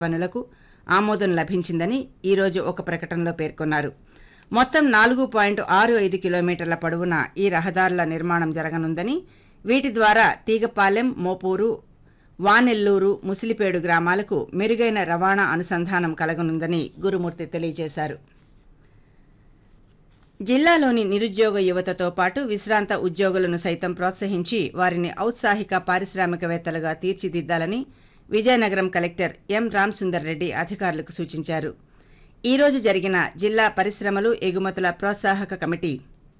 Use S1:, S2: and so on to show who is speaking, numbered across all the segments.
S1: పనులకు ఆమోదం లభించిందని ఈరోజు ఒక ప్రకటనలో పేర్కొన్నారు మొత్తం నాలుగు పాయింట్ ఆరు ఐదు కిలోమీటర్ల పొడవున ఈ రహదారుల నిర్మాణం జరగనుందని వీటి ద్వారా తీగపాలెం మోపూరు వానెల్లూరు ముసిలిపేడు గ్రామాలకు మెరుగైన రవాణా అనుసంధానం కలగనుందని గురుమూర్తి తెలియజేశారు జిల్లాలోని నిరుద్యోగ యువతతో పాటు విశ్రాంత ఉద్యోగులను సైతం ప్రోత్సహించి వారిని ఔత్సాహిక పారిశ్రామికవేత్తలుగా తీర్చిదిద్దాలని విజయనగరం కలెక్టర్ ఎం రామసుందర్ రెడ్డి అధికారులకు సూచించారు ఈ రోజు జరిగిన జిల్లా పరిశ్రమలు ఎగుమతుల ప్రోత్సాహక committee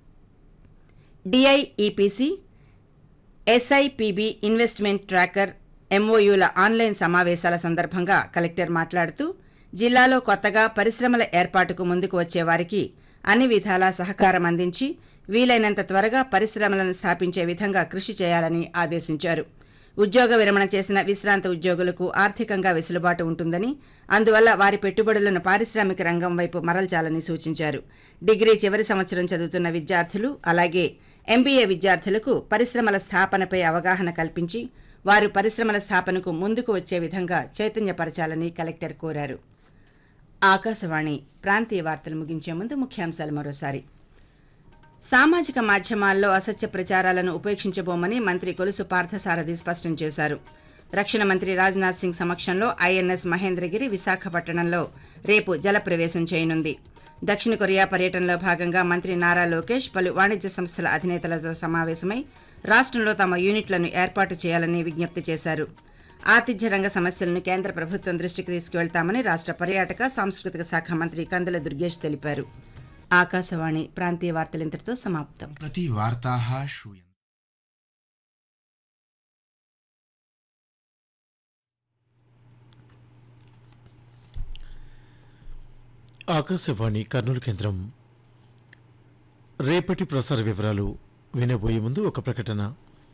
S1: DIEPC SIPB investment tracker ఎంఓయూల ఆన్లైన్ సమావేశాల సందర్భంగా కలెక్టర్ మాట్లాడుతూ జిల్లాలో కొత్తగా పరిశ్రమల ఏర్పాటుకు ముందుకు వచ్చే వారికి అన్ని విధాలా సహకారం అందించి వీలైనంత త్వరగా పరిశ్రమలను స్థాపించే విధంగా కృషి చేయాలని ఆదేశించారు ఉద్యోగ విరమణ చేసిన విశ్రాంత ఉద్యోగులకు ఆర్థికంగా వెసులుబాటు ఉంటుందని అందువల్ల వారి పెట్టుబడులను పారిశ్రామిక రంగం వైపు మరల్చాలని సూచించారు డిగ్రీ చివరి సంవత్సరం చదువుతున్న విద్యార్థులు అలాగే ఎంబీఏ విద్యార్థులకు పరిశ్రమల స్థాపనపై అవగాహన కల్పించి వారు పరిశ్రమల స్థాపనకు ముందుకు వచ్చే విధంగా చైతన్యపరచాలని కలెక్టర్ కోరారు ఆకాశవాణి ప్రాంతీయ వార్తలు ముగించే ముందు ముఖ్యాంశాలు మరోసారి సామాజిక మాధ్యమాల్లో అసత్య ప్రచారాలను ఉపేక్షించబోమని మంత్రి కొలుసు పార్థసారథి స్పష్టం చేశారు రక్షణ మంత్రి రాజ్నాథ్ సింగ్ సమక్షంలో ఐఎన్ఎస్ మహేంద్రగిరి విశాఖపట్టణంలో రేపు జలప్రవేశం చేయనుంది దక్షిణ కొరియా పర్యటనలో భాగంగా మంత్రి నారా లోకేష్ పలు వాణిజ్య సంస్థల అధినేతలతో సమావేశమై రాష్ట్రంలో తమ యూనిట్లను ఏర్పాటు చేయాలని విజ్ఞప్తి చేశారు ఆతిథ్య రంగ సమస్యలను కేంద్ర ప్రభుత్వం దృష్టికి తీసుకువెళ్తామని రాష్ట్ర పర్యాటక సాంస్కృతిక శాఖ మంత్రి కందుల దుర్గేష్ తెలిపారు ఆకాశవాణి ప్రాంతీయ వార్తలు ఇంతటితో సమాప్తం
S2: प्रति वार्ताः श्रूयन्ते
S3: ఆకాశవాణి కర్నూలు కేంద్రం రేపటి ప్రసార వివరాలు వినబోయే ముందు ఒక ప్రకటన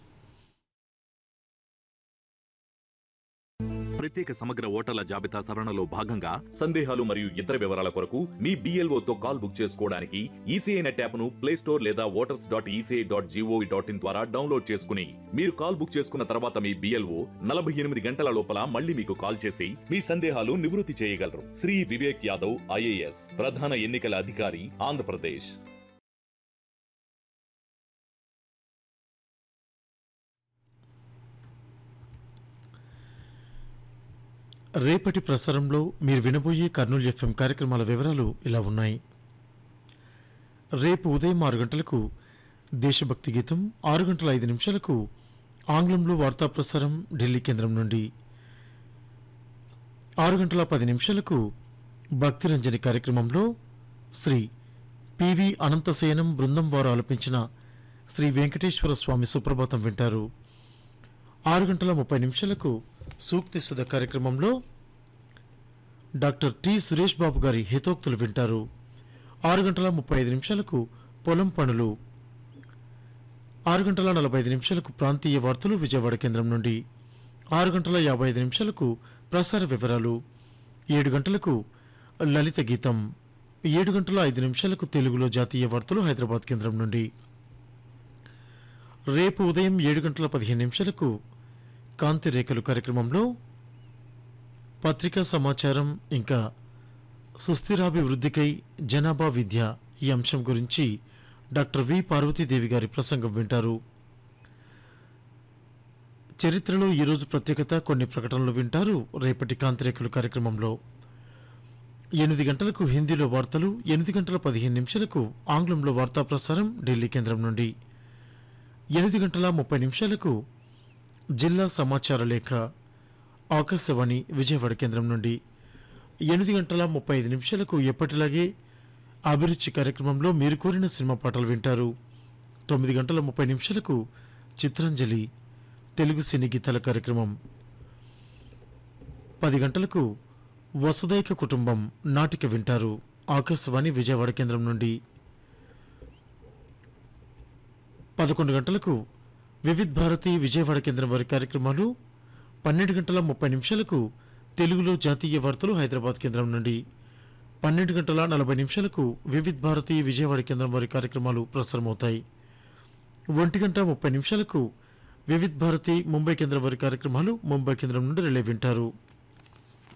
S4: ప్రత్యేక సమగ్ర ఓటర్ల జాబితా సవరణలో భాగంగా సందేహాలు మరియు ఇతర వివరాల కొరకు మీ BLO తో కాల్ బుక్ చేసుకోవడానికి ఈసీఐ నెట్ యాప్ ను ప్లే స్టోర్ లేదా voters dot ECI dot G O V dot in ద్వారా డౌన్లోడ్ చేసుకుని మీరు కాల్ బుక్ చేసుకున్న తర్వాత మీ బిఎల్ఓ నలభై ఎనిమిది గంటల లోపల మళ్ళీ మీకు కాల్ చేసి మీ సందేహాలు నివృత్తి చేయగలరు శ్రీ వివేక్ యాదవ్ ఐఏఎస్ ప్రధాన ఎన్నికల అధికారి ఆంధ్రప్రదేశ్
S3: రేపటి ప్రసారంలో మీరు వినబోయే కర్నూలు ఎఫ్ఎం కార్యక్రమాల వివరాలు ఇలా ఉన్నాయి రేపు ఉదయం ఆరు గంటలకు దేశభక్తి గీతం ఆరు గంటల ఐదు నిమిషాలకు ఆంగ్లంలో వార్తా ప్రసారం ఢిల్లీ కేంద్రం నుండి ఆరు గంటల పది నిమిషాలకు భక్తిరంజని కార్యక్రమంలో శ్రీ పివి అనంతసేనం బృందం వారు ఆలపించిన శ్రీ వెంకటేశ్వర స్వామి సుప్రభాతం వింటారు ఆరు గంటల ముప్పై నిమిషాలకు సూక్తి సుధ కార్యక్రమంలో డాక్టర్ టి సురేష్ బాబు గారి హితోక్తులు వింటారు ఆరు గంటల ముప్పై ఐదు నిమిషాలకు పొలం పనులు ఆరు గంటల నలభై ఐదు నిమిషాలకు ప్రాంతీయ వార్తలు విజయవాడ కేంద్రం నుండి ఆరు గంటల యాభై ఐదు నిమిషాలకు ప్రసార వివరాలు ఏడు గంటలకు లలిత గీతం ఏడు గంటల ఐదు నిమిషాలకు తెలుగులో జాతీయ వార్తలు హైదరాబాద్ కేంద్రం నుండి రేపు ఉదయం ఏడు గంటల పదిహేను నిమిషాలకు కాంతి రేఖలు కార్యక్రమంలో పత్రికా సమాచారం ఇంకా సుస్థిరాభివృద్ధికై జనాభా విద్య ఈ అంశం గురించి డాక్టర్ వి పార్వతీదేవి గారి ప్రసంగం వింటారు చరిత్రలో ఈరోజు ప్రత్యేకత కొన్ని ప్రకటనలు వింటారు రేపటి కాంతిరేఖలు కార్యక్రమంలో ఎనిమిది గంటలకు హిందీలో వార్తలు ఎనిమిది గంటల పదిహేను నిమిషాలకు ఆంగ్లంలో వార్తా ప్రసారం ఢిల్లీ కేంద్రం నుండి ఎనిమిది గంటల ముప్పై నిమిషాలకు జిల్లా సమాచార లేఖ ఆకాశవాణి విజయవాడ కేంద్రం నుండి ఎనిమిది గంటల ముప్పై ఐదు నిమిషాలకు ఎప్పటిలాగే అభిరుచి కార్యక్రమంలో మీరు కోరిన సినిమా పాటలు వింటారు తొమ్మిది గంటల ముప్పై నిమిషాలకు చిత్రాంజలి తెలుగు సినీ గీతాల కార్యక్రమం పది గంటలకు వసుదైక కుటుంబం నాటిక వింటారు ఆకాశవాణి విజయవాడ కేంద్రం నుండి పదకొండు గంటలకు వివిధ్ భారతి విజయవాడ కేంద్రం వారి కార్యక్రమాలు పన్నెండు గంటల ముప్పై నిమిషాలకు తెలుగులో జాతీయ వార్తలు హైదరాబాద్ కేంద్రం నుండి పన్నెండు గంటల నలభై నిమిషాలకు వివిధ్ భారతి విజయవాడ కేంద్రం వారి కార్యక్రమాలు ప్రసారమవుతాయి ఒంటి గంట ముప్పై నిమిషాలకు వివిధ్ భారతి ముంబై కేంద్రం వారి కార్యక్రమాలు ముంబై కేంద్రం నుండి రిలే వింటారు